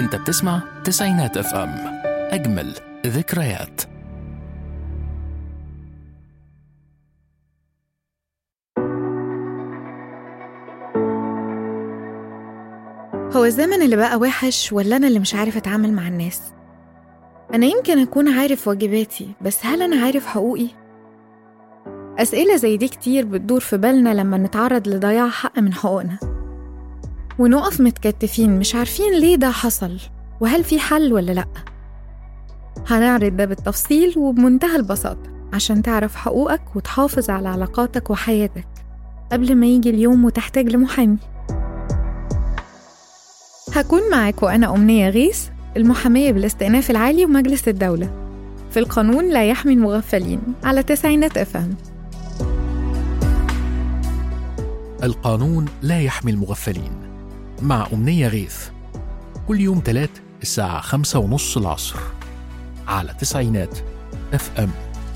انت بتسمع تسعينات اف ام اجمل ذكريات هو الزمن اللي بقى وحش ولا أنا اللي مش عارف أتعامل مع الناس؟ أنا يمكن أكون عارف واجباتي بس هل أنا عارف حقوقي؟ أسئلة زي دي كتير بتدور في بالنا لما نتعرض لضياع حق من حقوقنا ونقف متكتفين مش عارفين ليه ده حصل وهل في حل ولا لأ هنعرض ده بالتفصيل وبمنتهى البساطة عشان تعرف حقوقك وتحافظ على علاقاتك وحياتك قبل ما يجي اليوم وتحتاج لمحامي هكون معاك وأنا أمنية غيث المحامية بالاستئناف العالي ومجلس الدولة في القانون لا يحمي المغفلين على تسعينات أفهم القانون لا يحمي المغفلين مع أمنية غيث كل يوم تلات الساعة خمسة ونص العصر على تسعينات اف ام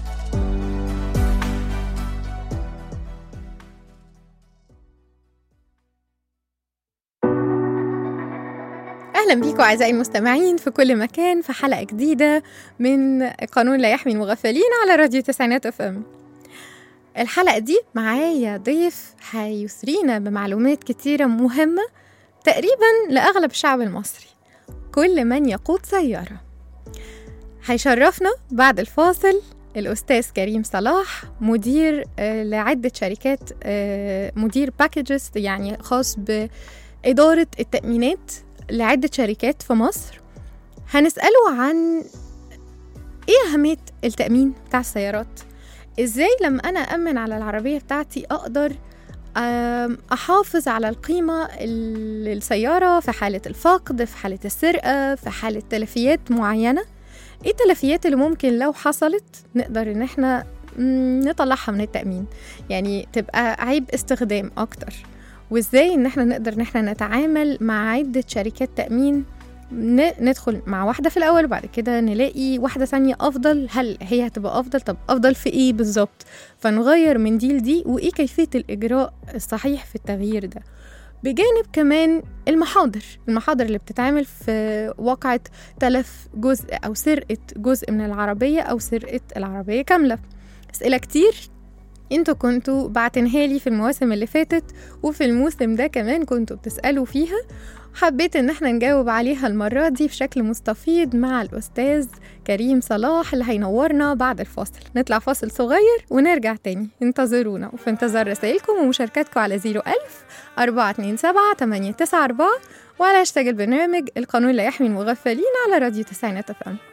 أهلا بيكم أعزائي المستمعين في كل مكان في حلقة جديدة من قانون لا يحمي المغفلين على راديو تسعينات اف ام الحلقة دي معايا ضيف هيسرينا بمعلومات كتيرة مهمة تقريبا لأغلب الشعب المصري كل من يقود سيارة هيشرفنا بعد الفاصل الأستاذ كريم صلاح مدير آه، لعدة شركات آه، مدير باكجز يعني خاص بإدارة التأمينات لعدة شركات في مصر هنسأله عن إيه أهمية التأمين بتاع السيارات إزاي لما أنا أأمن على العربية بتاعتي أقدر آم، أحافظ على القيمة ال- للسيارة في حالة الفقد في حالة السرقة في حالة تلفيات معينة إيه التلفيات اللي ممكن لو حصلت نقدر إن إحنا مم، نطلعها من التأمين يعني تبقى عيب استخدام أكتر وازاي ان احنا نقدر ان احنا نتعامل مع عدة شركات تأمين ن- ندخل مع واحدة في الأول وبعد كده نلاقي واحدة ثانية أفضل هل هي هتبقى أفضل طب أفضل في إيه بالظبط فنغير من دي لدي وإيه كيفية الإجراء الصحيح في التغيير ده بجانب كمان المحاضر المحاضر اللي بتتعمل في واقعة تلف جزء أو سرقة جزء من العربية أو سرقة العربية كاملة أسئلة كتير انتوا كنتوا بعتنها لي في المواسم اللي فاتت وفي الموسم ده كمان كنتوا بتسألوا فيها حبيت ان احنا نجاوب عليها المرة دي بشكل مستفيض مع الأستاذ كريم صلاح اللي هينورنا بعد الفاصل نطلع فاصل صغير ونرجع تاني انتظرونا وفي انتظار رسائلكم ومشاركاتكم على 01000 427 894 وعلى هاشتاج البرنامج القانون لا يحمي المغفلين على راديو تسعينات اف ام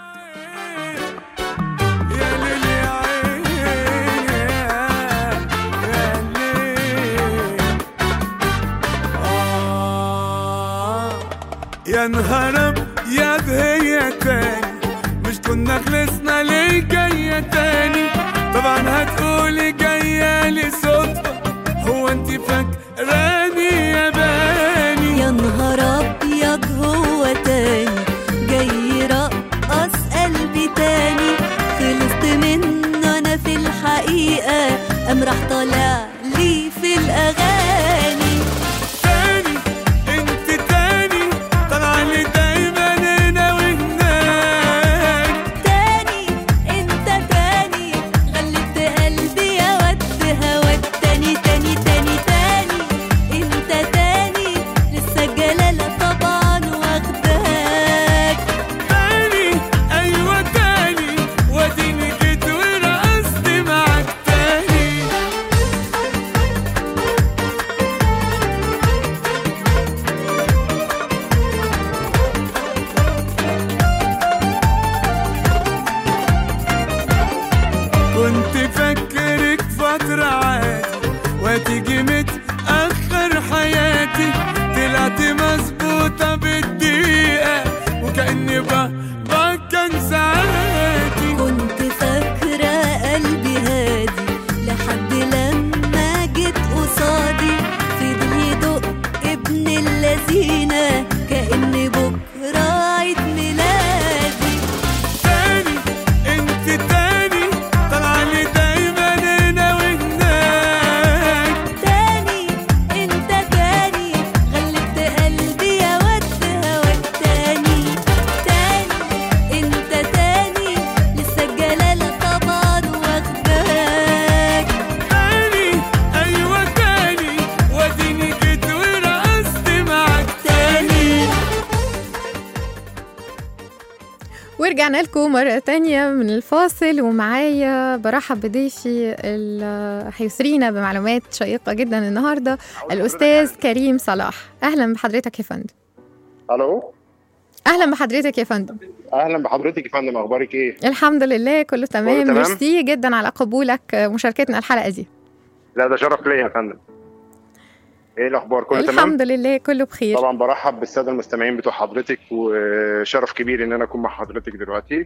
يا ليل يا عين يا ليل آه يا نهار يا هي تاني مش كنا خلصنا ليه جاية تاني طبعا هتقولي جاية لي صدفة هو انت فاكراني يا باني يا نهار ابيض هو تاني جاي يرقص قلبي تاني خلصت منه انا في الحقيقه قام راح طالع لي في الاغاني تاني انت تاني طالعة لي دايما هنا وهناك تاني انت تاني غلبت قلبي يا ود هواك تاني تاني تاني تاني انت تاني لسه الجلاله طبعا واخداك تاني ايوه تاني واديني جيت ورقصت معاك تاني ورجعنا لكم مرة تانية من الفاصل ومعايا برحب بضيفي اللي هيسرينا بمعلومات شيقة جدا النهاردة الأستاذ كريم صلاح أهلا بحضرتك يا فندم الو أهلا بحضرتك يا فندم اهلا بحضرتك يا فندم اخبارك ايه الحمد لله كله تمام تمام؟ ميرسي جدا على قبولك مشاركتنا الحلقة دي لا ده شرف ليا يا فندم ايه الاخبار كله تمام الحمد لله كله بخير طبعا برحب بالساده المستمعين بتوع حضرتك وشرف كبير ان انا اكون مع حضرتك دلوقتي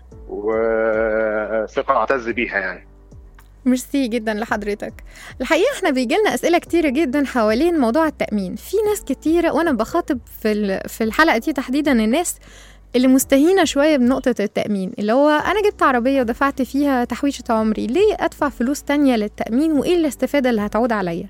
وثقه اعتز بيها يعني ميرسي جدا لحضرتك الحقيقه احنا بيجي لنا اسئله كتيره جدا حوالين موضوع التامين في ناس كتيره وانا بخاطب في ال- في الحلقه دي تحديدا الناس اللي مستهينه شويه بنقطه التامين اللي هو انا جبت عربيه ودفعت فيها تحويشه عمري ليه ادفع فلوس تانية للتامين وايه الاستفاده اللي هتعود عليا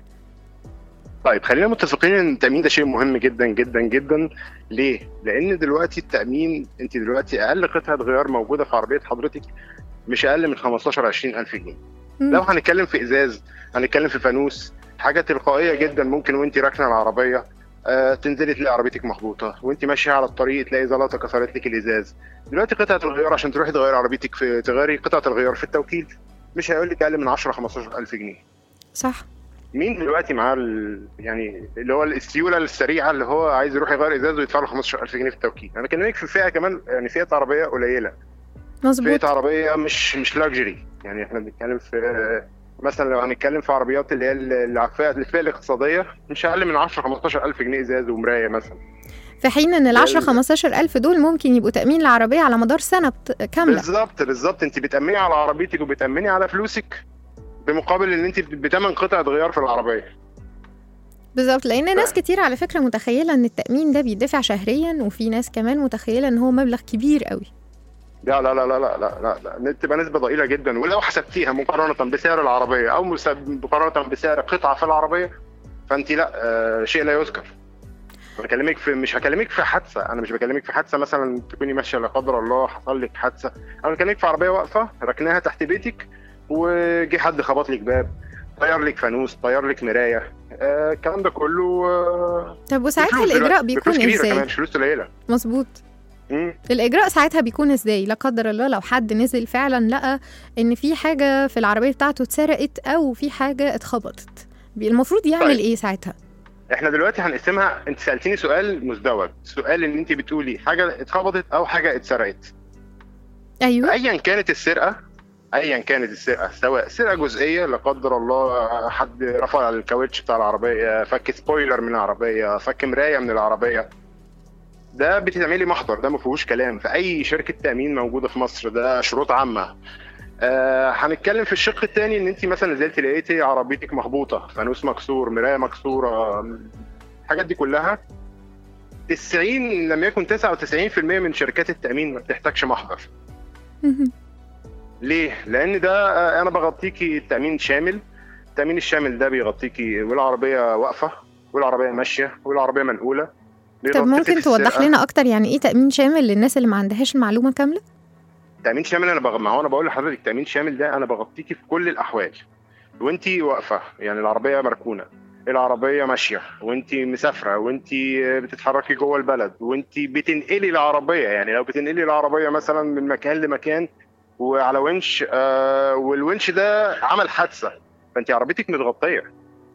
طيب خلينا متفقين ان التامين ده شيء مهم جدا جدا جدا ليه؟ لان دلوقتي التامين انت دلوقتي اقل قطعه غيار موجوده في عربيه حضرتك مش اقل من 15 20 الف جنيه مم. لو هنتكلم في ازاز هنتكلم في فانوس حاجه تلقائيه جدا ممكن وانت راكنه العربيه آه تنزلي تلاقي عربيتك مخبوطه وانت ماشيه على الطريق تلاقي زلطه كسرت لك الازاز دلوقتي قطعه الغيار عشان تروحي تغيري عربيتك في تغيري قطعه الغيار في التوكيل مش هيقول لك اقل من 10 15 الف جنيه صح مين دلوقتي معاه ال... يعني اللي هو السيوله السريعه اللي هو عايز يروح يغير ازازه ويدفع له 15000 جنيه في التوكيل انا بكلمك في فئه كمان يعني فئه عربيه قليله مظبوط فئه عربيه مش مش لاكجري يعني احنا بنتكلم في مثلا لو هنتكلم في عربيات اللي هي الفئه الفئه الاقتصاديه مش اقل من 10 15000 جنيه ازاز ومرايه مثلا في حين ان ال 10 ال- 15 الف دول ممكن يبقوا تامين العربيه على مدار سنه بت- كامله بالظبط بالظبط انت بتامني على عربيتك وبتامني على فلوسك بمقابل ان انت بتمن قطعه غيار في العربيه بالظبط لان ناس كتير على فكره متخيله ان التامين ده بيدفع شهريا وفي ناس كمان متخيله ان هو مبلغ كبير قوي لا لا لا لا لا لا لا, لا. تبقى نسبه ضئيله جدا ولو حسبتيها مقارنه بسعر العربيه او مس- مقارنه بسعر قطعه في العربيه فانت لا آه شيء لا يذكر بكلمك في مش هكلمك في حادثه انا مش بكلمك في حادثه مثلا تكوني ماشيه لا قدر الله حصل لك حادثه انا بكلمك في عربيه واقفه ركناها تحت بيتك وجي حد خبط لك باب طير لك فانوس طير لك مرايه آه الكلام ده كله آه طب وساعتها بفلوس الاجراء دلوقتي. بيكون بفلوس كبيره كمان ازاي مش فلوس قليله مظبوط مم. الاجراء ساعتها بيكون ازاي لا قدر الله لو حد نزل فعلا لقى ان في حاجه في العربيه بتاعته اتسرقت او في حاجه اتخبطت بي- المفروض يعمل طيب. ايه ساعتها احنا دلوقتي هنقسمها انت سالتيني سؤال مزدوج سؤال ان انت بتقولي حاجه اتخبطت او حاجه اتسرقت ايوه ايا كانت السرقه ايا كانت السرقه سواء سرقه جزئيه لا قدر الله حد رفع الكاوتش بتاع العربيه فك سبويلر من العربيه فك مرايه من العربيه ده بتعملي محضر ده ما فيهوش كلام في اي شركه تامين موجوده في مصر ده شروط عامه آه هنتكلم في الشق الثاني ان انت مثلا نزلتي لقيتي عربيتك مخبوطه فانوس مكسور مرايه مكسوره الحاجات دي كلها 90 لم يكن 99% من شركات التامين ما بتحتاجش محضر مهم. ليه؟ لأن ده آه، أنا بغطيكي تأمين شامل، التأمين الشامل ده بيغطيكي والعربية واقفة والعربية ماشية والعربية منقولة طب بيغطيكي ممكن في توضح السرقة. لنا اكتر يعني ايه تامين شامل للناس اللي ما عندهاش المعلومه كامله تأمين شامل أنا بغ... ما هو أنا بقول لحضرتك تأمين شامل ده أنا بغطيكي في كل الأحوال وأنت واقفة يعني العربية مركونة العربية ماشية وانت مسافرة وانت بتتحركي جوه البلد وانت بتنقلي العربية يعني لو بتنقلي العربية مثلا من مكان لمكان وعلى ونش آه والونش ده عمل حادثة فانت عربيتك متغطية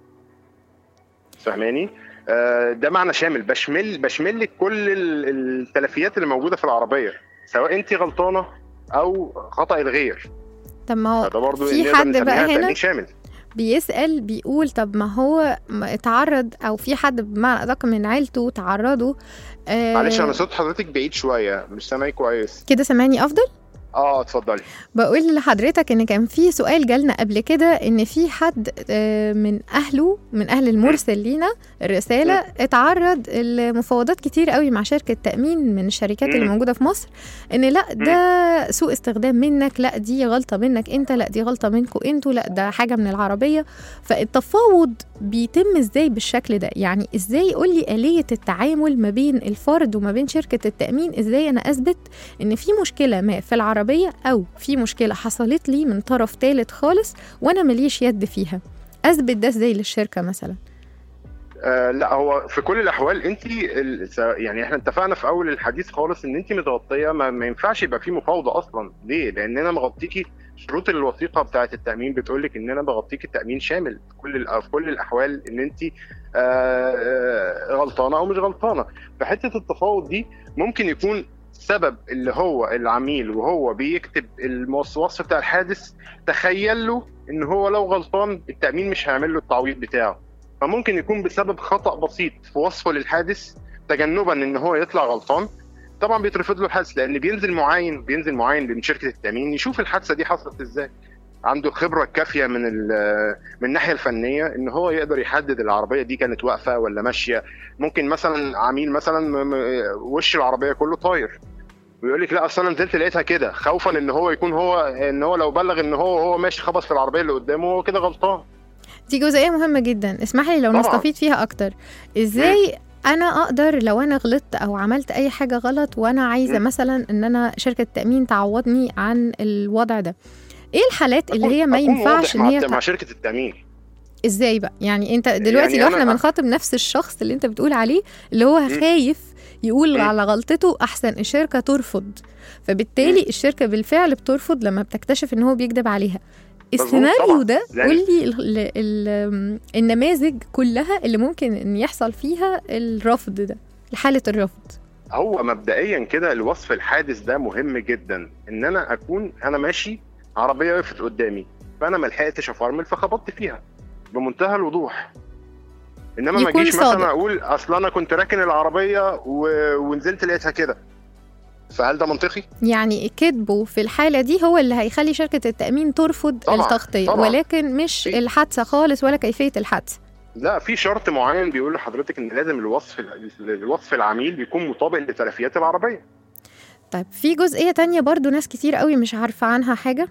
فاهماني؟ آه ده معنى شامل بشمل بشمل لك كل ال- التلفيات اللي موجودة في العربية سواء انت غلطانة او خطأ الغير طب ما هو فده برضه في نقدر حد نسميها بقى هنا تأمين شامل بيسأل بيقول طب ما هو ما اتعرض او في حد بمعنى ادق من عيلته تعرضوا آه معلش انا صوت حضرتك بعيد شويه مش سامعك كويس كده سامعني افضل اه اتفضلي بقول لحضرتك ان كان في سؤال جالنا قبل كده ان في حد آه، من اهله من اهل المرسل لينا الرساله اتعرض لمفاوضات كتير قوي مع شركه تامين من الشركات اللي مم. موجوده في مصر ان لا ده سوء استخدام منك لا دي غلطه منك انت لا دي غلطه منكم انتوا لا ده حاجه من العربيه فالتفاوض بيتم ازاي بالشكل ده يعني ازاي قول لي اليه التعامل ما بين الفرد وما بين شركه التامين ازاي انا اثبت ان في مشكله ما في العربيه او في مشكله حصلت لي من طرف ثالث خالص وانا ماليش يد فيها اثبت ده ازاي للشركه مثلا آه لا هو في كل الاحوال انت ال- س- يعني احنا اتفقنا في اول الحديث خالص ان انت متغطيه ما, ما ينفعش يبقى في مفاوضه اصلا ليه؟ لان انا مغطيكي شروط الوثيقه بتاعه التامين بتقول لك ان انا بغطيكي التامين شامل في كل الأ- في كل الاحوال ان انت آه، آه، غلطانه او مش غلطانه فحته التفاوض دي ممكن يكون سبب اللي هو العميل وهو بيكتب الوصف بتاع الحادث تخيل له ان هو لو غلطان التامين مش هيعمل له التعويض بتاعه فممكن يكون بسبب خطا بسيط في وصفه للحادث تجنبا ان هو يطلع غلطان طبعا بيترفض له الحادث لان بينزل معاين بينزل معاين من شركه التامين يشوف الحادثه دي حصلت ازاي عنده الخبره الكافيه من ال- من الناحيه الفنيه ان هو يقدر يحدد العربيه دي كانت واقفه ولا ماشيه ممكن مثلا عميل مثلا م- م- وش العربيه كله طاير ويقول لك لا اصل انا نزلت لقيتها كده خوفا ان هو يكون هو ان هو لو بلغ ان هو هو ماشي خبط في العربيه اللي قدامه هو كده غلطان دي جزئيه مهمه جدا اسمح لي لو طبعاً. نستفيد فيها اكتر ازاي انا اقدر لو انا غلطت او عملت اي حاجه غلط وانا عايزه مم. مثلا ان انا شركه تامين تعوضني عن الوضع ده ايه الحالات اللي هي ما أكون ينفعش واضح ان مع, هي الت- تع- مع شركه التامين ازاي بقى يعني انت دلوقتي يعني لو أنا- احنا بنخاطب نفس الشخص اللي انت بتقول عليه اللي هو مم. خايف يقول مم. على غلطته احسن الشركه ترفض فبالتالي الشركه بالفعل بترفض لما بتكتشف ان هو بيكذب عليها مظبوط السيناريو طبعاً. ده لأن- قول لي ال- ال- النماذج كلها اللي ممكن ان يحصل فيها الرفض ده حاله الرفض هو مبدئيا كده الوصف الحادث ده مهم جدا ان انا اكون انا ماشي عربيه وقفت قدامي فانا ما لحقتش افرمل فخبطت فيها بمنتهى الوضوح انما ما يكون اجيش صادق. مثلا اقول اصل انا كنت راكن العربيه و... ونزلت لقيتها كده فهل ده منطقي؟ يعني كذبه في الحاله دي هو اللي هيخلي شركه التامين ترفض طبعاً، التغطيه طبعاً. ولكن مش في- الحادثه خالص ولا كيفيه الحادثه لا في شرط معين بيقول لحضرتك ان لازم الوصف الوصف العميل بيكون مطابق لتلفيات العربيه طيب في جزئية تانية برضو ناس كتير قوي مش عارفة عنها حاجة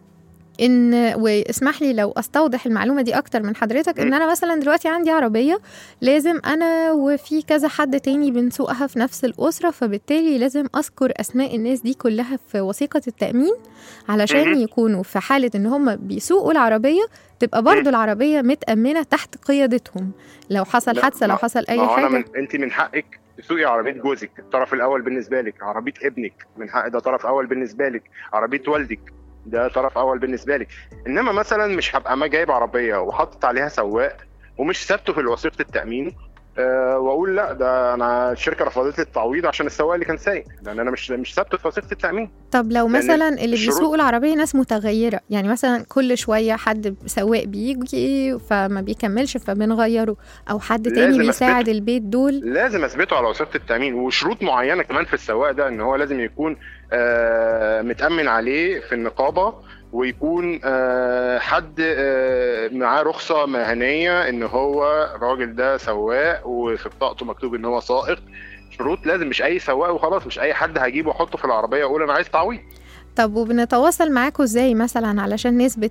ان واسمح لي لو استوضح المعلومه دي اكتر من حضرتك ان م. انا مثلا دلوقتي عندي عربيه لازم انا وفي كذا حد تاني بنسوقها في نفس الاسره فبالتالي لازم اذكر اسماء الناس دي كلها في وثيقه التامين علشان مهم. يكونوا في حاله ان هم بيسوقوا العربيه تبقى برضو م. العربيه متامنه تحت قيادتهم لو حصل لا، حادثه لو ما- حصل اي ما هو أنا حاجه من انت من حقك تسوقي عربيه جوزك الطرف الاول بالنسبه لك عربيه ابنك من حق ده طرف اول بالنسبه لك عربيه والدك ده طرف اول بالنسبه لك انما مثلا مش هبقى ما جايب عربيه وحاطط عليها سواق ومش ثابته في وثيقه التامين أه واقول لا ده انا الشركه رفضت لي التعويض عشان السواق اللي كان سايق لان انا مش مش ثابته في وثيقه التامين طب لو لأن مثلا اللي الشروط- بيسوقوا العربية ناس متغيرة يعني مثلا كل شوية حد سواق بيجي فما بيكملش فبنغيره أو حد تاني لازم بيساعد أثبته. البيت دول لازم اثبته على وثيقه التامين وشروط معينه كمان في السواق ده ان هو لازم يكون آه، متامن عليه في النقابه ويكون آه، حد آه، معاه رخصه مهنيه ان هو الراجل ده سواق وفي بطاقته مكتوب ان هو سائق شروط لازم مش اي سواق وخلاص مش اي حد هجيبه واحطه في العربيه واقول انا عايز تعويض طب وبنتواصل معاكم ازاي مثلا علشان نثبت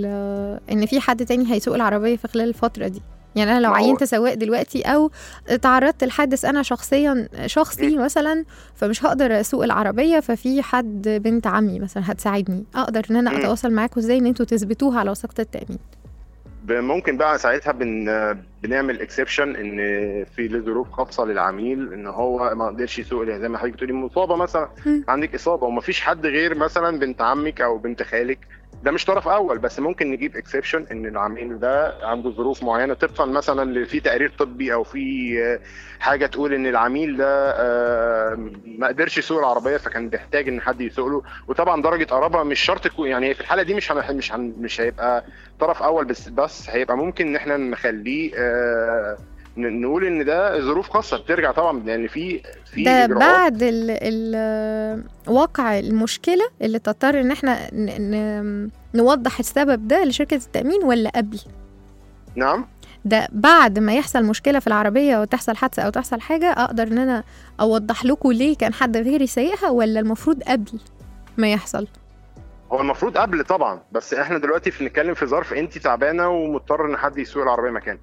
ال- ان في حد تاني هيسوق العربية في خلال الفترة دي يعني انا لو ما هو- عينت سواق دلوقتي او تعرضت لحادث انا شخصيا شخصي مثلا فمش هقدر اسوق العربيه ففي حد بنت عمي مثلا هتساعدني اقدر ان انا مم. اتواصل معاكم ازاي ان انتوا تثبتوها على وثيقه التامين ب- ممكن بقى ساعتها بن بنعمل اكسبشن ان في لظروف خاصه للعميل ان هو ما قدرش يسوق زي ما حضرتك بتقولي مصابه مثلا مم. عندك اصابه ومفيش حد غير مثلا بنت عمك او بنت خالك ده مش طرف اول بس ممكن نجيب اكسبشن ان العميل ده عنده ظروف معينه طبقا مثلا ل- في تقرير طبي او في آه، حاجه تقول ان العميل ده آه، ما قدرش يسوق العربيه فكان بيحتاج ان حد يسوق له وطبعا درجه قرابه مش شرط تكون يعني في الحاله دي مش هن مش هن مش هيبقى طرف اول بس بس هيبقى ممكن ان احنا نخليه آه، ن- نقول ان ده ظروف خاصه بترجع طبعا لان في في ده إجراءات. بعد ال ال واقع المشكله اللي تضطر ان احنا ن ن نوضح السبب ده لشركه التامين ولا قبل نعم ده بعد ما يحصل مشكله في العربيه وتحصل حادثه او تحصل حاجه اقدر ان انا اوضح لكم ليه كان حد غيري سايقها ولا المفروض قبل ما يحصل هو المفروض قبل طبعا بس احنا دلوقتي في نتكلم في ظرف انت تعبانه ومضطر ان حد يسوق العربيه مكانك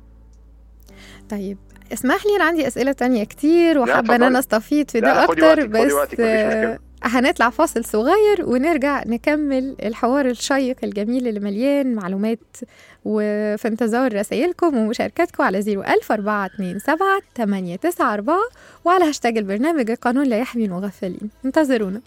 طيب اسمح لي انا عندي اسئله تانية كتير وحابه ان اتفضلي. انا استفيد في لا، ده لا، خدي اكتر وقتك، خدي بس وقتك، مفيش مشكلة. آه، هنطلع فاصل صغير ونرجع نكمل الحوار الشيق الجميل اللي مليان معلومات وفي انتظار رسائلكم ومشاركاتكم على 01427 894 وعلى هاشتاج البرنامج القانون لا يحمي المغفلين انتظرونا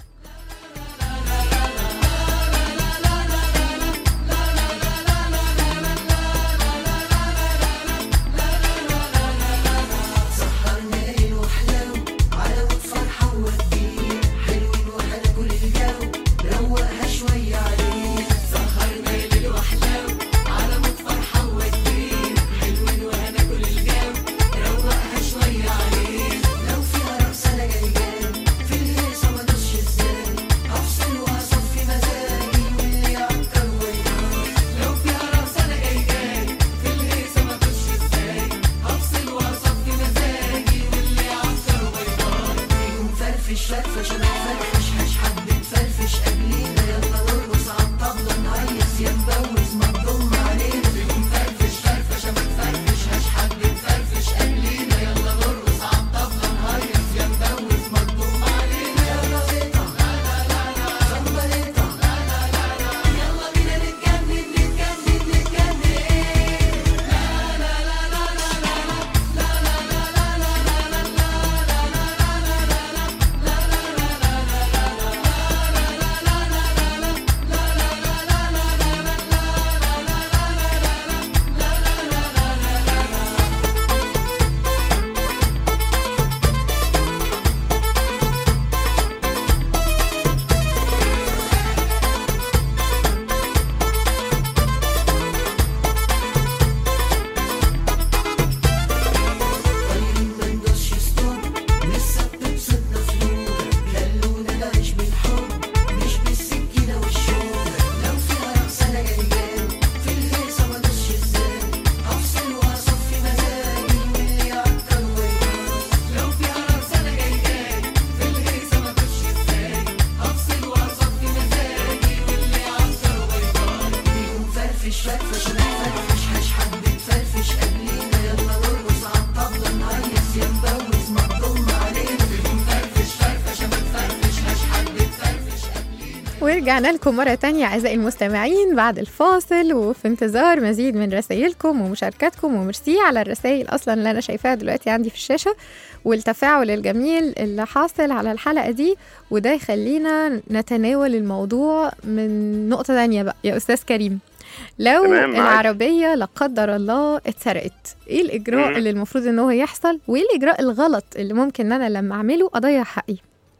ورجعنا لكم مرة تانية أعزائي المستمعين بعد الفاصل وفي انتظار مزيد من رسائلكم ومشاركاتكم وميرسي على الرسائل أصلا اللي أنا شايفاها دلوقتي عندي في الشاشة والتفاعل الجميل اللي حاصل على الحلقة دي وده يخلينا نتناول الموضوع من نقطة تانية بقى يا أستاذ كريم لو تمام، معاك. العربية لا قدر الله اتسرقت ايه الإجراء مم. اللي المفروض ان هو يحصل وايه الإجراء الغلط اللي ممكن ان أنا لما أعمله أضيع حقي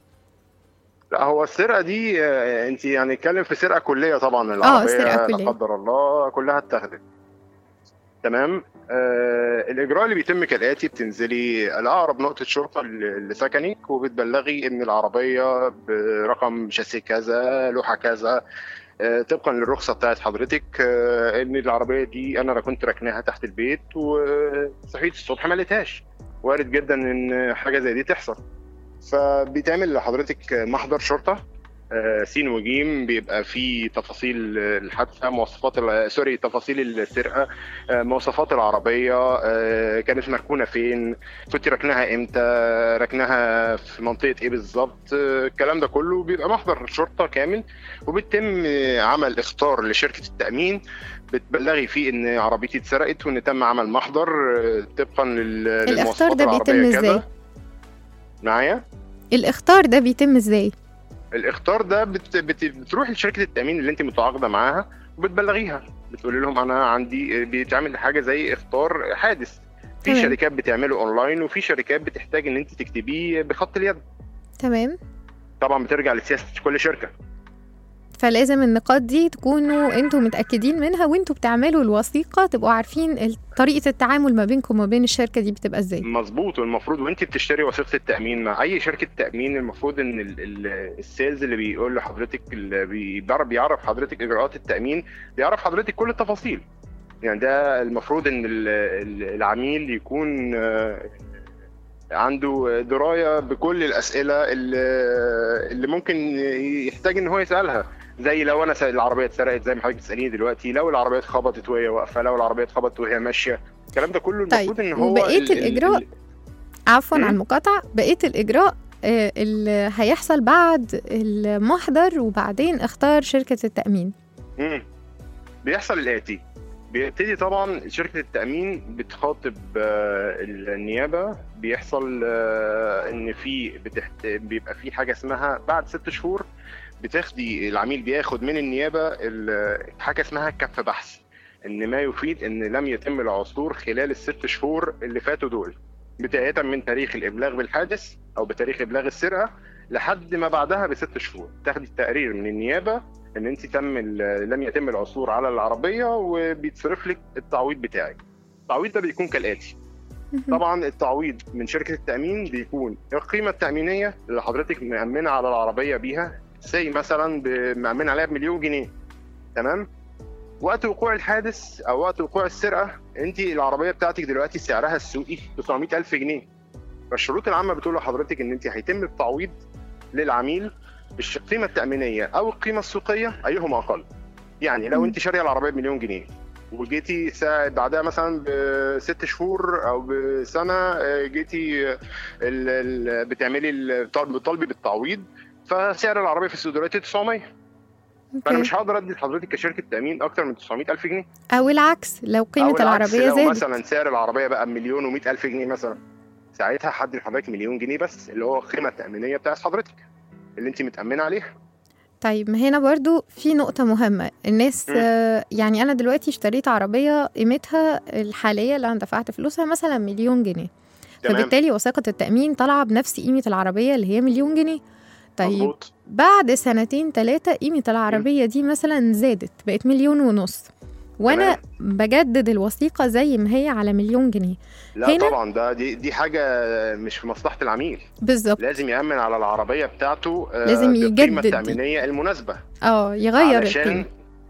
لا هو السرقه دي آه، انت يعني اتكلم في سرقه كليه طبعا العربيه سرقة كلية. لا قدر الله كلها اتاخدت تمام آه الاجراء اللي بيتم كالاتي بتنزلي لاقرب نقطه شرطه ل- لسكنك وبتبلغي ان العربيه برقم شاسيه كذا لوحه كذا آه، طبقا للرخصه بتاعت حضرتك آه، ان العربيه دي انا كنت راكناها تحت البيت وصحيت الصبح ما لقيتهاش وارد جدا ان حاجه زي دي تحصل فبيتعمل لحضرتك محضر شرطه آه، سين وجيم بيبقى فيه تفاصيل الحادثه مواصفات ال- سوري تفاصيل السرقه آه، مواصفات العربيه آه، كانت مركونه فين كنت راكناها امتى راكناها في منطقه ايه بالظبط آه، الكلام ده كله بيبقى محضر شرطه كامل وبيتم آه، عمل اختار لشركه التامين بتبلغي فيه ان عربيتي اتسرقت وان تم عمل محضر آه، طبقا لل- الاختار للمواصفات ده بيتم العربية كذا. ازاي؟ معايا الاختار ده بيتم ازاي الاختار ده بت... بت... بتروح لشركه التامين اللي انت متعاقده معاها وبتبلغيها بتقولي لهم انا عندي بيتعمل حاجه زي اختار حادث في تمام. شركات بتعمله اونلاين وفي شركات بتحتاج ان انت تكتبيه بخط اليد تمام طبعا بترجع لسياسه كل شركه فلازم النقاط دي تكونوا انتوا متأكدين منها وانتوا بتعملوا الوثيقة تبقوا عارفين ال- طريقة التعامل ما بينكم وما بين الشركة دي بتبقى ازاي مظبوط والمفروض وانت بتشتري وثيقه التامين مع اي شركه تامين المفروض ان ال... ال... السيلز اللي بيقول لحضرتك اللي بيعرف بيعرف حضرتك اجراءات التامين بيعرف حضرتك كل التفاصيل يعني ده المفروض ان ال- ال- العميل يكون آه، عنده درايه بكل الاسئله اللي, اللي ممكن يحتاج ان هو يسالها زي لو انا سأل العربيه اتسرقت زي ما حضرتك بتساليني دلوقتي لو العربيه اتخبطت وهي واقفه لو العربيه اتخبطت وهي ماشيه الكلام ده كله طيب، المفروض ان هو وبقية ال- ال- الإجراء؟ ال- عفوا مم. عن المقاطعة بقية الإجراء آه، اللي هيحصل بعد المحضر وبعدين اختار شركة التأمين مم. بيحصل الآتي بيبتدي طبعا شركة التأمين بتخاطب آه، النيابة بيحصل آه، إن في بتحت... بيبقى في حاجة اسمها بعد ست شهور بتاخدي العميل بياخد من النيابة ال- حاجة اسمها كف بحث إن ما يفيد إن لم يتم العثور خلال الست شهور اللي فاتوا دول بداية من تاريخ الإبلاغ بالحادث أو بتاريخ إبلاغ السرقة لحد ما بعدها بست شهور تاخدي التقرير من النيابة ان انت تم ال- لم يتم العثور على العربيه وبيتصرف لك التعويض بتاعك التعويض ده بيكون كالاتي طبعا التعويض من شركه التامين بيكون القيمه التامينيه اللي حضرتك مامنه على العربيه بيها زي مثلا ب- مامنه عليها بمليون جنيه تمام وقت وقوع الحادث او وقت وقوع السرقه انت العربيه بتاعتك دلوقتي سعرها السوقي 900000 جنيه فالشروط العامه بتقول لحضرتك ان انت هيتم التعويض للعميل بالقيمه التامينيه او القيمه السوقيه ايهما اقل يعني لو مم. انت شاريه العربيه بمليون جنيه وجيتي ساعة بعدها مثلا بست شهور او بسنه آه، جيتي ال- ال- بتعملي الطلب بتطالبي بالتعويض فسعر العربيه في السوق دلوقتي 900 فانا أوكي. مش هقدر ادي لحضرتك كشركه تامين اكتر من 900 الف جنيه او العكس لو أو قيمة العكس، العربية لو زادت مثلا سعر العربيه بقى بمليون و100 الف جنيه مثلا ساعتها حد لحضرتك مليون جنيه بس اللي هو القيمه التامينيه بتاعت حضرتك اللي انت متامنه عليها طيب ما هنا برضو في نقطة مهمة الناس مم. آه، يعني أنا دلوقتي اشتريت عربية قيمتها الحالية اللي أنا دفعت فلوسها مثلا مليون جنيه تمام فبالتالي وثيقة التأمين طالعة بنفس قيمة العربية اللي هي مليون جنيه طيب مظبوط بعد سنتين ثلاثة قيمة العربية دي مثلا زادت بقت مليون ونص وأنا بجدد الوثيقة زي ما هي على مليون جنيه لا هنا- طبعا ده دي, دي حاجه مش في مصلحه العميل بالظبط لازم يامن على العربيه بتاعته آه، لازم بالقيمه يجدد. التامينيه المناسبه اه يغير علشان القيمة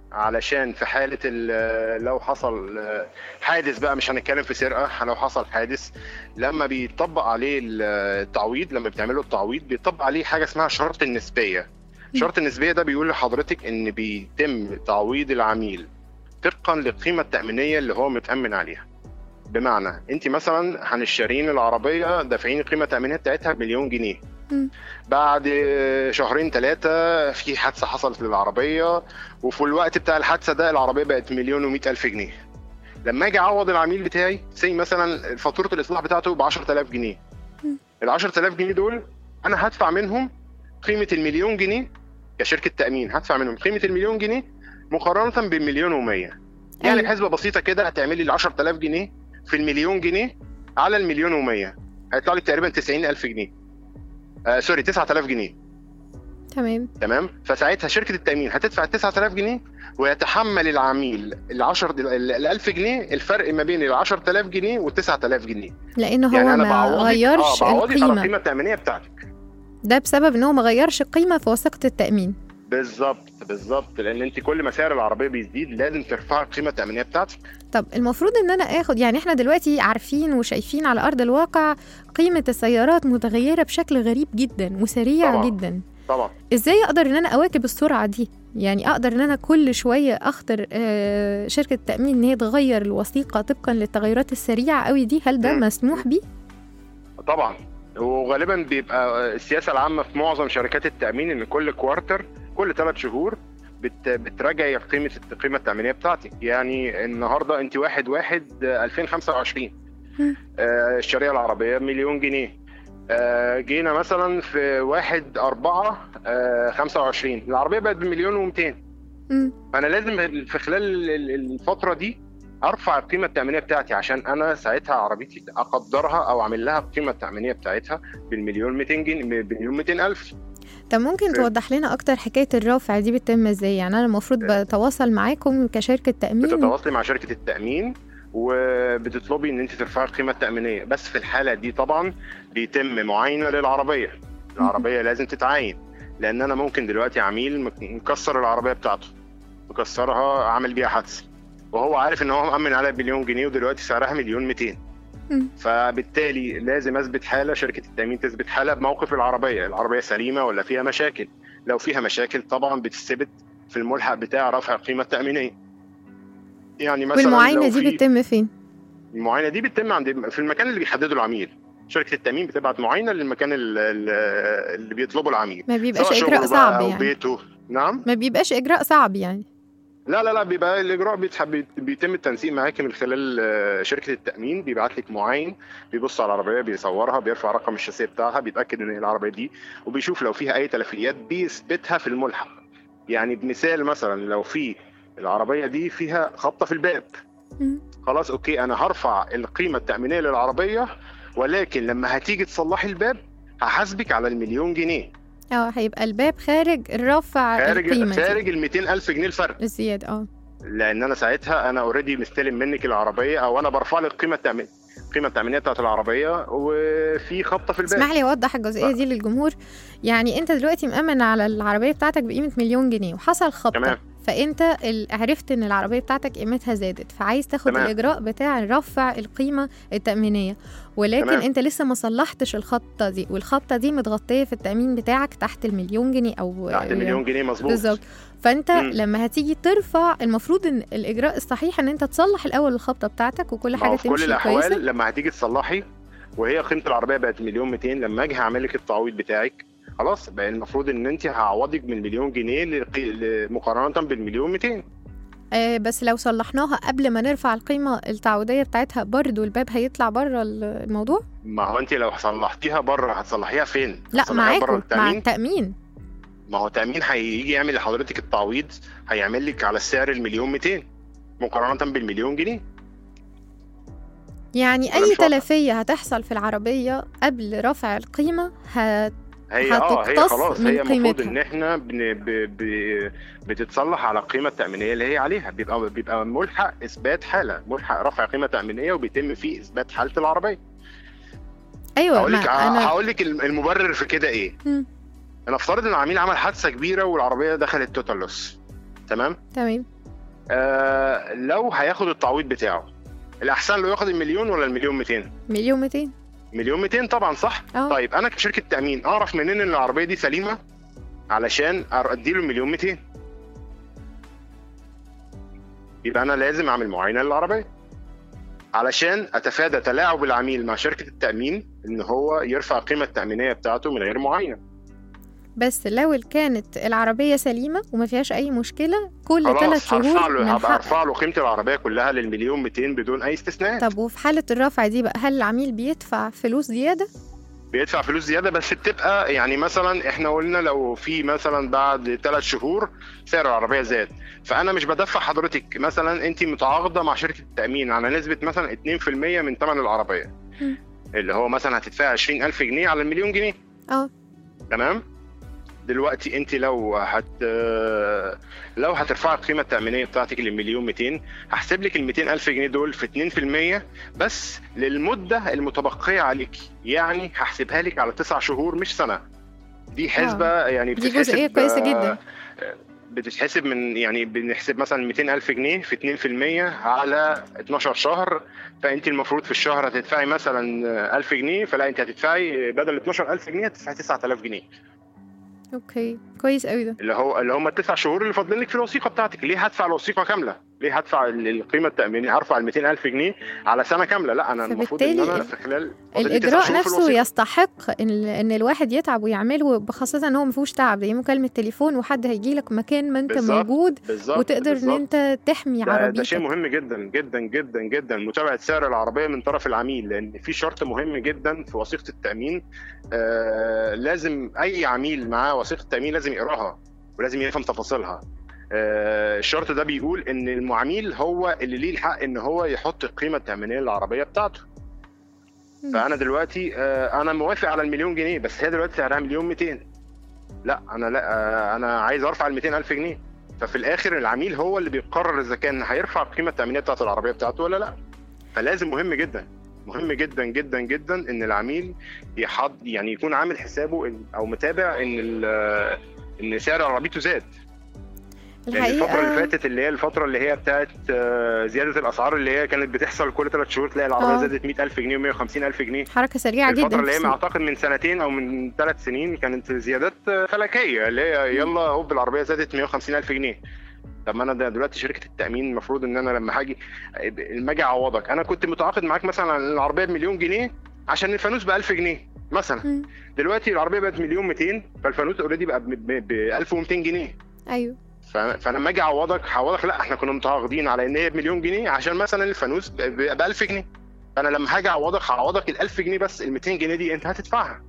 علشان في حاله ال- لو حصل آه، حادث بقى مش هنتكلم في سرقه لو حصل حادث لما بيطبق عليه التعويض لما بتعمله التعويض بيطبق عليه حاجه اسمها شرط النسبيه شرط النسبيه ده بيقول لحضرتك ان بيتم تعويض العميل طبقا للقيمه التامينيه اللي هو متامن عليها بمعنى انت مثلا هنشترين العربيه دافعين القيمه التامينيه بتاعتها بمليون جنيه مم. بعد شهرين ثلاثة في حادثة حصلت للعربية وفي الوقت بتاع الحادثة ده العربية بقت مليون ومئة ألف جنيه لما أجي أعوض العميل بتاعي زي مثلا فاتورة الإصلاح بتاعته ب 10000 جنيه مم. ال 10000 جنيه دول أنا هدفع منهم قيمة المليون جنيه كشركة تأمين هدفع منهم قيمة المليون جنيه مقارنة بالمليون و100 يعني أيوة. بحسبة بسيطة كده هتعملي ال 10000 جنيه في المليون جنيه على المليون و100 هيطلع لك تقريبا 90000 جنيه آه سوري 9000 جنيه تمام تمام فساعتها شركه التامين هتدفع ال 9000 جنيه ويتحمل العميل ال 10 ال 1000 جنيه الفرق ما بين ال 10000 جنيه وال 9000 جنيه لأن هو يعني انا ما بعوضك غيرش اه بعوضك على القيمة القيمه التامينيه بتاعتك ده بسبب ان هو ما غيرش القيمة في وثيقة التأمين بالظبط بالظبط لان انت كل ما سعر العربيه بيزيد لازم ترفع القيمه التامينيه بتاعتك طب المفروض ان انا اخد يعني احنا دلوقتي عارفين وشايفين على ارض الواقع قيمة السيارات متغيرة بشكل غريب جدا وسريع طبعاً. جدا طبعا ازاي اقدر ان انا اواكب السرعة دي يعني اقدر ان انا كل شوية اخطر آه، شركة التأمين ان هي تغير الوثيقة طبقا للتغيرات السريعة قوي دي هل ده مم. مسموح بيه طبعا وغالبا بيبقى السياسه العامه في معظم شركات التامين ان كل كوارتر كل ثلاث شهور بت بتراجعي قيمه القيمه التامينيه بتاعتك يعني النهارده انت واحد واحد 2025 مم. آه، الشريعه العربيه مليون جنيه آه، جينا مثلا في واحد أربعة آه، 25 العربية بقت بمليون ومئتين مم. فأنا لازم في خلال ال- ال- الفترة دي أرفع القيمة التأمينية بتاعتي عشان أنا ساعتها عربيتي أقدرها أو أعمل لها القيمة التأمينية بتاعتها بالمليون 200 جنيه بالمليون 200 ألف طب ممكن ف- توضح لنا اكتر حكاية الرفع دي بتتم ازاي يعني انا المفروض بتواصل معاكم كشركة تأمين بتتواصلي مع شركه التامين وبتطلبي ان انت ترفعي القيمه التامينيه بس في الحاله دي طبعا بيتم معاينه للعربيه العربيه لازم تتعاين لان انا ممكن دلوقتي عميل مك- مكسر العربيه بتاعته مكسرها عامل بيها حادثه وهو عارف ان هو مأمن عليها بمليون جنيه ودلوقتي سعرها مليون 200 مم. فبالتالي لازم اثبت حاله شركه التامين تثبت حاله بموقف العربيه العربيه سليمه ولا فيها مشاكل لو فيها مشاكل طبعا بتثبت في الملحق بتاع رفع القيمه التامينيه يعني مثلا والمعاينة لو دي في- بتتم فين المعاينه دي بتتم عند في المكان اللي بيحدده العميل شركه التامين بتبعت معاينه للمكان ال- ال- اللي بيطلبه العميل ما بيبقاش سواء اجراء شغله بقى صعب او يعني بيته نعم ما بيبقاش اجراء صعب يعني لا لا لا بيبقى الاجراء بيتحب بيتم التنسيق معاك من خلال آه، شركه التامين بيبعت لك معاين بيبص على العربيه بيصورها بيرفع رقم الشاسيه بتاعها بيتاكد ان هي العربيه دي وبيشوف لو فيها اي تلفيات بيثبتها في الملحق يعني بمثال مثلا لو في العربيه دي فيها خبطه في الباب مم. خلاص اوكي انا هرفع القيمه التامينيه للعربيه ولكن لما هتيجي تصلحي الباب هحاسبك على المليون جنيه اه هيبقى الباب خارج الرفع خارج القيمه دي. خارج ال 200 الف جنيه الفرق الزياده اه لان انا ساعتها انا اوريدي مستلم منك العربيه او انا برفع لك القيمه التامين القيمه التامينيه بتاعت العربيه وفي خبطه في الباب اسمح لي اوضح الجزئيه دي للجمهور يعني انت دلوقتي مأمن على العربيه بتاعتك بقيمه مليون جنيه وحصل خبطه تمام. فانت ال- عرفت ان العربيه بتاعتك قيمتها زادت فعايز تاخد تمام. الاجراء بتاع رفع القيمه التامينيه ولكن تمام. انت لسه ما صلحتش الخبطه دي والخبطه دي متغطيه في التامين بتاعك تحت المليون جنيه او تحت المليون جنيه مظبوط بالظبط فانت مم. لما هتيجي ترفع المفروض ان الاجراء الصحيح ان انت تصلح الاول الخبطه بتاعتك وكل ما حاجه هو في كل تمشي الاحوال كويسه لما هتيجي تصلحي وهي قيمه العربيه بقت مليون 200 لما اجي هعمل لك التعويض بتاعك خلاص بقى المفروض ان انت هعوضك من مليون جنيه لقي- ل- مقارنه بالمليون 200 آه بس لو صلحناها قبل ما نرفع القيمه التعويضيه بتاعتها برضو الباب هيطلع بره الموضوع ما هو انت لو صلحتيها بره هتصلحيها فين؟ لا هتصلحيها بره معاكم مع التامين التامين ما هو تامين هيجي يعمل لحضرتك التعويض هيعمل لك على السعر المليون 200 مقارنه بالمليون جنيه يعني أنا اي مش واضح. تلفيه هتحصل في العربيه قبل رفع القيمه هت... هي اه هي هتقتص خلاص من هي المفروض قيمتها. ان احنا بن ب ب بتتصلح على القيمه التامينيه اللي هي عليها بيبقى بيبقى ملحق اثبات حاله ملحق رفع قيمه تامينيه وبيتم فيه اثبات حاله العربيه ايوه هقول ما لك انا هقول لك المبرر في كده ايه مم. انا افترض ان العميل عمل حادثه كبيره والعربيه دخلت توتال لوس تمام تمام آه لو هياخد التعويض بتاعه الاحسن له ياخد المليون ولا المليون 200 مليون 200 مليون 200 طبعا صح اه طيب انا كشركه تامين اعرف منين ان العربيه دي سليمه علشان ادي له المليون 200 يبقى انا لازم اعمل معاينه للعربيه علشان اتفادى تلاعب العميل مع شركه التامين ان هو يرفع القيمه التامينيه بتاعته من غير معاينه بس لو كانت العربيه سليمه وما فيهاش اي مشكله كل ثلاث خلاص هرفع شهور له من هبقى حق ارفع له قيمه العربيه كلها للمليون 200 بدون اي استثناء طب وفي حاله الرفع دي بقى هل العميل بيدفع فلوس زياده بيدفع فلوس زياده بس بتبقى يعني مثلا احنا قلنا لو في مثلا بعد ثلاث شهور سعر العربيه زاد فانا مش بدفع حضرتك مثلا انت متعاقده مع شركه التامين على نسبه مثلا 2% من ثمن العربيه مم. اللي هو مثلا هتدفع 20000 جنيه على المليون جنيه اه تمام دلوقتي انت لو هت لو هترفعي القيمه التامينيه بتاعتك للمليون 200 هحسب لك ال 200000 جنيه دول في 2% بس للمده المتبقيه عليك يعني هحسبها لك على تسع شهور مش سنه دي حسبه يعني دي بتتحسب جزئية كويسة جدا. آه، بتتحسب من يعني بنحسب مثلا 200000 جنيه في 2% على 12 شهر فانت المفروض في الشهر هتدفعي مثلا 1000 جنيه فلا انت هتدفعي بدل 12000 جنيه هتدفعي 9000 جنيه اوكي كويس قوي ده اللي هو اللي هم التسع شهور اللي فاضلين لك في الوثيقه بتاعتك ليه هدفع الوثيقه كامله ليه هدفع ال- القيمه التامينيه هرفع ال 200000 جنيه على سنه كامله لا انا المفروض ان فبالتالي انا في خلال فاضل لي تسع الاجراء شهور في نفسه الوثيقة. يستحق ان ان الواحد يتعب ويعمله بخاصه ان هو ما فيهوش تعب دي مكالمه تليفون وحد هيجي لك مكان ما انت بالظبط، موجود بالظبط وتقدر ان بالظبط. انت تحمي ده, ده عربيتك شيء مهم جدا جدا جدا جدا متابعه سعر العربيه من طرف العميل لان في شرط مهم جدا في وثيقه التامين آه لازم اي عميل معاه وثيقه تامين لازم يقراها ولازم يفهم تفاصيلها آه الشرط ده بيقول ان المعامل هو اللي ليه الحق ان هو يحط القيمه التامينيه للعربيه بتاعته مم. فانا دلوقتي آه انا موافق على المليون جنيه بس هي دلوقتي سعرها مليون 200 لا انا لا آه انا عايز ارفع ال 200000 جنيه ففي الاخر العميل هو اللي بيقرر اذا كان هيرفع القيمه التامينيه بتاعت العربيه بتاعته ولا لا فلازم مهم جدا مهم جدا جدا جدا ان العميل يحض يعني يكون عامل حسابه إن- او متابع ان ال- ان سعر عربيته زاد لان الفتره اللي الحقيقه فاتت اللي هي الفتره اللي هي بتاعت آه، زياده الاسعار اللي هي كانت بتحصل كل ثلاث شهور تلاقي العربيه آه. زادت 100000 جنيه و150000 جنيه حركه سريعه جدا الفترة اللي هي في السوق. اعتقد من سنتين او من ثلاث سنين كانت زيادات فلكيه اللي هي يلا هوب العربيه زادت 150 الف جنيه طب ما انا ده دلوقتي شركه التامين المفروض ان انا لما هاجي لما اجي اعوضك انا كنت متعاقد معاك مثلا على العربيه بمليون جنيه عشان الفانوس ب 1000 جنيه مثلا مم. دلوقتي العربيه بقت مليون 200 فالفانوس اوريدي بقى ب 1200 جنيه ايوه ف- فانا لما اجي اعوضك هعوضك لا احنا كنا متعاقدين على ان هي بمليون جنيه عشان مثلا الفانوس ب 1000 جنيه فانا لما هاجي اعوضك هعوضك ال 1000 جنيه بس ال 200 جنيه دي انت هتدفعها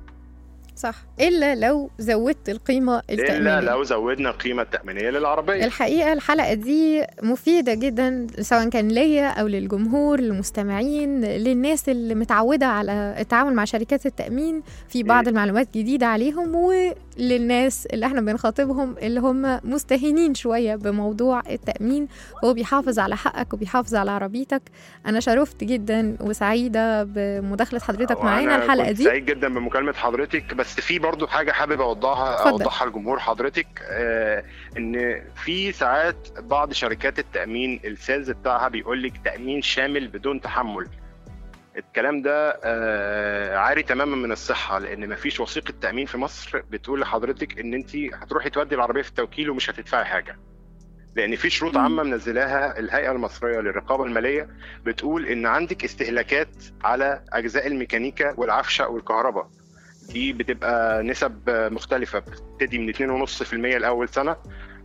صح الا لو زودت القيمه الا التامينيه لو زودنا القيمه التامينيه للعربيه الحقيقة الحلقة دي مفيدة جدا سواء كان ليا أو للجمهور للمستمعين للناس اللي متعودة على التعامل مع شركات التأمين في بعض مم. المعلومات جديدة عليهم وللناس اللي احنا بنخاطبهم اللي هم مستهينين شوية بموضوع التأمين هو بيحافظ على حقك وبيحافظ على عربيتك أنا شرفت جدا وسعيدة بمداخلة حضرتك معانا وأنا الحلقة كنت دي سعيد جدا بمكالمه حضرتك بس في برضو حاجه حابب اوضحها اتفضل. اوضحها لجمهور حضرتك آه ان في ساعات بعض شركات التامين السيلز بتاعها بيقول لك تامين شامل بدون تحمل الكلام ده آه عاري تماما من الصحه لان مفيش وثيقه تامين في مصر بتقول لحضرتك ان انت هتروحي تودي العربيه في التوكيل ومش هتدفعي حاجه لان في شروط مم. عامه منزلاها الهيئه المصريه للرقابه الماليه بتقول ان عندك استهلاكات على اجزاء الميكانيكا والعفشه والكهرباء دي بتبقى نسب مختلفه بتبتدي من 2.5% لاول سنه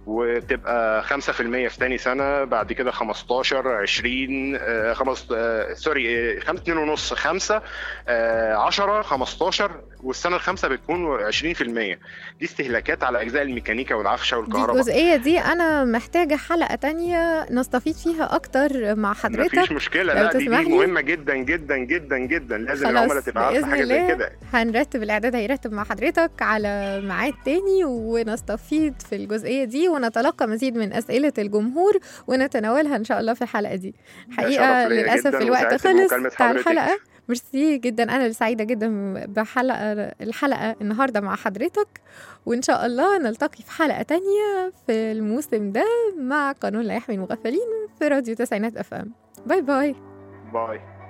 وبتبقى 5% في ثاني سنه بعد كده 15 20 آه، خمس آه، سوري 5 2.5 5 10 15 والسنه الخامسه بتكون 20% دي استهلاكات على اجزاء الميكانيكا والعفشه دي والكهرباء الجزئية دي أنا محتاجة حلقة تانية نستفيد فيها أكتر مع حضرتك مفيش مشكله لو لا دي, دي تسمح لي. مهمه جدا جدا جدا جدا لازم خلاص، العملاء تبقى عارفه بإذن حاجه زي الله. كده هنرتب الإعداد هيرتب مع حضرتك على ميعاد تاني ونستفيد في الجزئية دي ونتلقى مزيد من أسئلة الجمهور ونتناولها إن شاء الله في الحلقة دي حقيقة شرف ليا للأسف جداً الوقت وسعدت خلص بمكالمة بتاع حضرتك. الحلقة ميرسي جدا أنا اللي سعيدة جدا بحلقة الحلقة النهاردة مع حضرتك وإن شاء الله نلتقي في حلقة تانية في الموسم ده مع قانون لا يحمي المغفلين في راديو تسعينات أف أم باي باي باي